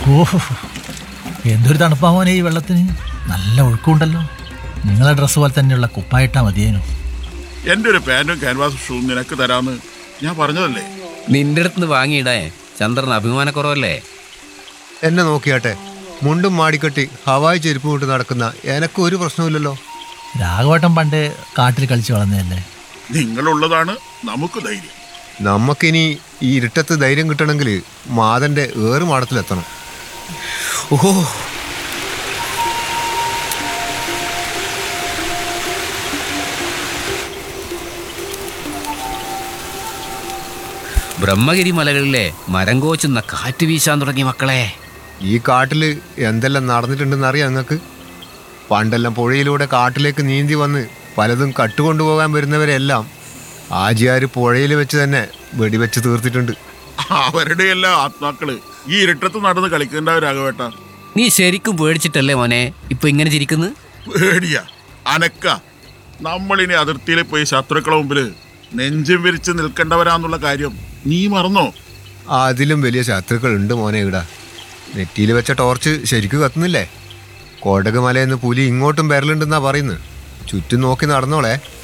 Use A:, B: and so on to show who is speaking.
A: ഓഹോ എന്തൊരു തണുപ്പാ മോനെ ഈ വെള്ളത്തിന് നല്ല ഒഴുക്കുണ്ടല്ലോ നിങ്ങളെ ഡ്രസ്സ് പോലെ തന്നെയുള്ള കുപ്പായിട്ടാ മതിയേനു
B: എൻ്റെ ഒരു പാൻറ്റും ക്യാൻവാസും ഷൂവും നിനക്ക് തരാമെന്ന് ഞാൻ പറഞ്ഞതല്ലേ
C: നിന്റെ അടുത്ത് വാങ്ങിയിടേ ചന്ദ്രൻ അഭിമാനക്കുറവല്ലേ
D: എന്നെ നോക്കിയാട്ടെ മുണ്ടും മാടിക്കെട്ടി ഹവായി ചെരുപ്പ് കൊണ്ട് നടക്കുന്ന എനക്ക് ഒരു പ്രശ്നമില്ലല്ലോ
A: രാഘവട്ടം പണ്ട് കാട്ടിൽ കളിച്ച് വളർന്നതല്ലേ
B: നിങ്ങളുള്ളതാണ് നമുക്ക് ധൈര്യം
D: നമുക്കിനി ഈ ഇരുട്ടത്ത് ധൈര്യം കിട്ടണമെങ്കിൽ മാതന്റെ ഏറുമാടത്തിലെത്തണം
C: ഓഹോ ബ്രഹ്മഗിരി മലകളിലെ മരം കോച്ചുന്ന കാറ്റ് വീശാൻ തുടങ്ങി മക്കളെ
D: ഈ കാട്ടിൽ എന്തെല്ലാം നടന്നിട്ടുണ്ടെന്ന് അറിയാം നിങ്ങൾക്ക് പണ്ടെല്ലാം പുഴയിലൂടെ കാട്ടിലേക്ക് നീന്തി വന്ന് പലതും കട്ടുകൊണ്ടുപോകാൻ വരുന്നവരെല്ലാം ആജിയാർ പുഴയിൽ വെച്ച് തന്നെ വെടിവെച്ച് തീർത്തിട്ടുണ്ട്
B: അവരുടെ എല്ലാ ആത്മാക്കള് ഈ ഇരുട്ടത്ത് നടന്ന് കളിക്കേണ്ടവരാകവേട്ട
C: നീ ശരിക്കും പേടിച്ചിട്ടല്ലേ മോനെ ഇപ്പൊ ഇങ്ങനെ ചിരിക്കുന്നത്
B: പേടിയാ അനക്ക നമ്മളിനി അതിർത്തിയിൽ പോയി ശത്രുക്കളെ മുമ്പിൽ നെഞ്ചും വിരിച്ച് നിൽക്കേണ്ടവരാന്നുള്ള കാര്യം നീ മറന്നോ
D: അതിലും വലിയ ശത്രുക്കൾ ഉണ്ട് മോനെ ഇവിടെ നെറ്റിയിൽ വെച്ച ടോർച്ച് ശരിക്കും കത്തുന്നില്ലേ കോടക് മലയെന്ന് പുലി ഇങ്ങോട്ടും വരലുണ്ടെന്നാ പറയുന്നത് ചുറ്റും നോക്കി നടന്നോളെ